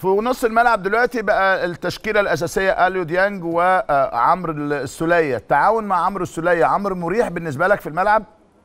في نص الملعب دلوقتي بقى التشكيله الاساسيه اليو ديانج وعمرو السوليه التعاون مع عمرو السوليه عمرو مريح بالنسبه لك في الملعب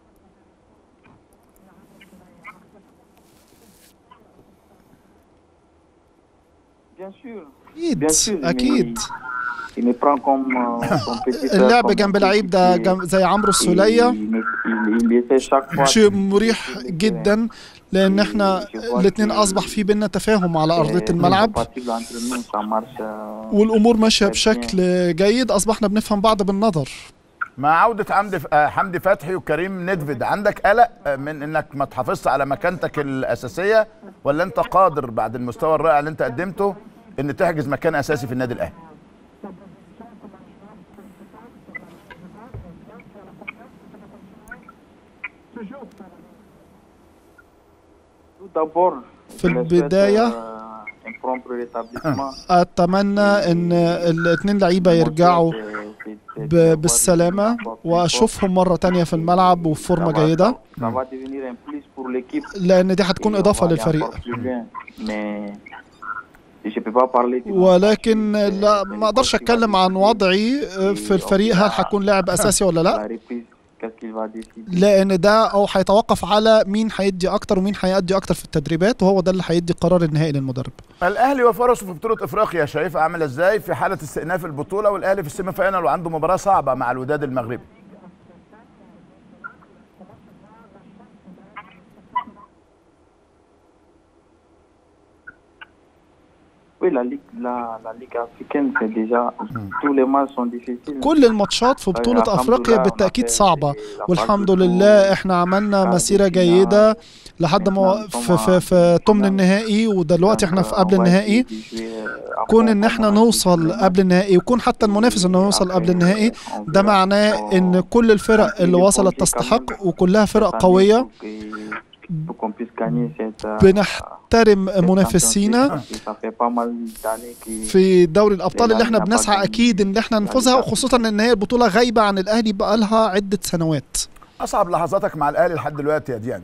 Bien sûr. اكيد Bien sûr. اكيد Il me prend comme euh, son petit frère, اللعب comme جنب son لعيب ده petit جنب زي عمرو Et السوليه Il, il, il essaie chaque fois. شيء de- مريح de- جدا لان احنا الاثنين اصبح في بينا تفاهم على ارضيه Et الملعب compatible entre nous, ça marche, euh, والامور ماشيه بشكل جيد اصبحنا بنفهم بعض بالنظر مع عوده حمدي آه، حمدي فتحي وكريم ندفد عندك قلق آه، من انك ما تحافظش على مكانتك الاساسيه ولا انت قادر بعد المستوى الرائع اللي انت قدمته ان تحجز مكان اساسي في النادي الاهلي Tout d'abord, في je le souhaite, البداية euh, un prompt rétablissement. اتمنى ان الاثنين لعيبه يرجعوا ب- بالسلامه واشوفهم مره تانية في الملعب وفورمه جيده Ça va devenir un plus pour l'équipe. لان دي هتكون Et on اضافه va aller للفريق encore plus loin. Mais je peux pas parler du ولكن match, لا euh, ما اقدرش اتكلم عن وضعي في الفريق هل هكون لاعب اساسي ولا لا la reprise, qu'est-ce qu'il va décider. لان ده او هيتوقف على مين هيدي اكتر ومين هيأدي اكتر في التدريبات وهو ده اللي هيدي القرار النهائي للمدرب الاهلي وفرصه في بطوله افريقيا شايفها عامله ازاي في حاله استئناف البطوله والاهلي في السيمي فاينال وعنده مباراه صعبه مع الوداد المغربي Oui, la Ligue, la, la Ligue africaine, c'est déjà. Tous les matchs sont difficiles. كل الماتشات في بطولة أفريقيا بالتأكيد صعبة والحمد لله احنا عملنا مسيرة جيدة لحد ما في, في, في ثمن النهائي ودلوقتي احنا في قبل النهائي كون ان احنا نوصل قبل النهائي ويكون حتى المنافس انه يوصل قبل النهائي ده معناه ان كل الفرق اللي وصلت تستحق وكلها فرق قوية بنحترم منافسينا في دوري الابطال اللي احنا بنسعى اكيد ان احنا نفوزها وخصوصا ان هي البطوله غايبه عن الاهلي بقالها عده سنوات اصعب لحظاتك مع الاهلي لحد دلوقتي يا ديانج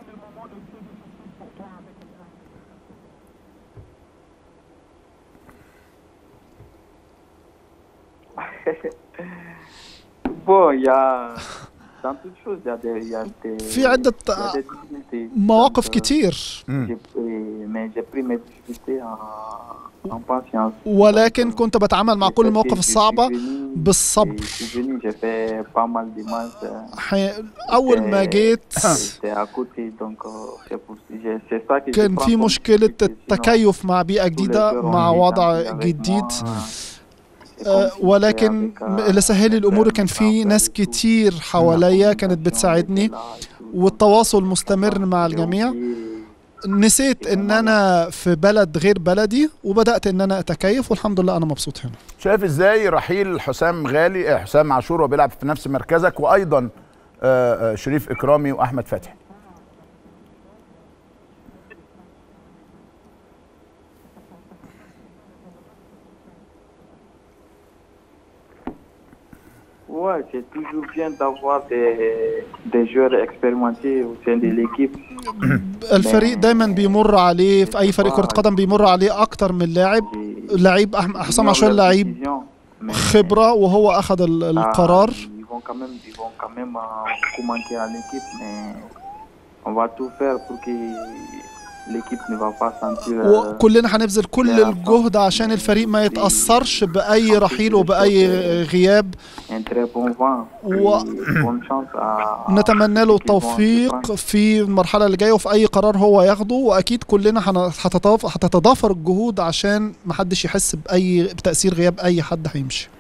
Bon, il y a. Dans toute chose, il y a des. Il y a des في عدة il y a des difficultés. مواقف Donc, euh, كتير j'ai pris- Mais j'ai pris mes difficultés en, en patience. ولكن كنت بتعامل مع كل المواقف الصعبة بالصبر Je suis venu, j'ai fait pas mal de matchs. euh, حي... اول ما جيت J'étais à côté, donc euh, c'est pour j'ai- c'est ça que je كان prends في comme مشكلة difficulté. Sinon, التكيف مع بيئة جديدة مع وضع جديد آه، ولكن اللي سهل لي الامور كان في ناس كتير حواليا كانت بتساعدني والتواصل مستمر مع الجميع نسيت ان انا في بلد غير بلدي وبدات ان انا اتكيف والحمد لله انا مبسوط هنا شايف ازاي رحيل حسام غالي آه، حسام عاشور وبيلعب في نفس مركزك وايضا آه، آه، شريف اكرامي واحمد فتحي Ouais, c'est toujours bien d'avoir des, des joueurs expérimentés au sein de l'équipe. الفريق دايما بيمر عليه في اي فريق كره قدم بيمر عليه اكتر من لاعب لعيب أحم- حسام عاشور لعيب خبره وهو اخذ ال- القرار Ils vont quand même, ils vont quand même euh, beaucoup manquer à l'équipe, mais on va tout faire pour que l'équipe ne va pas sentir. euh, وكلنا هنبذل كل الجهد عشان الفريق ما يتاثرش باي رحيل وباي غياب un très bon vent. و- Et bonne chance à. نتمنى له à ceux qui vont التوفيق se prendre. في المرحله اللي جايه وفي اي قرار هو ياخده واكيد كلنا هن- هتتضاف- هتتضافر الجهود عشان محدش يحس باي بتاثير غياب اي حد هيمشي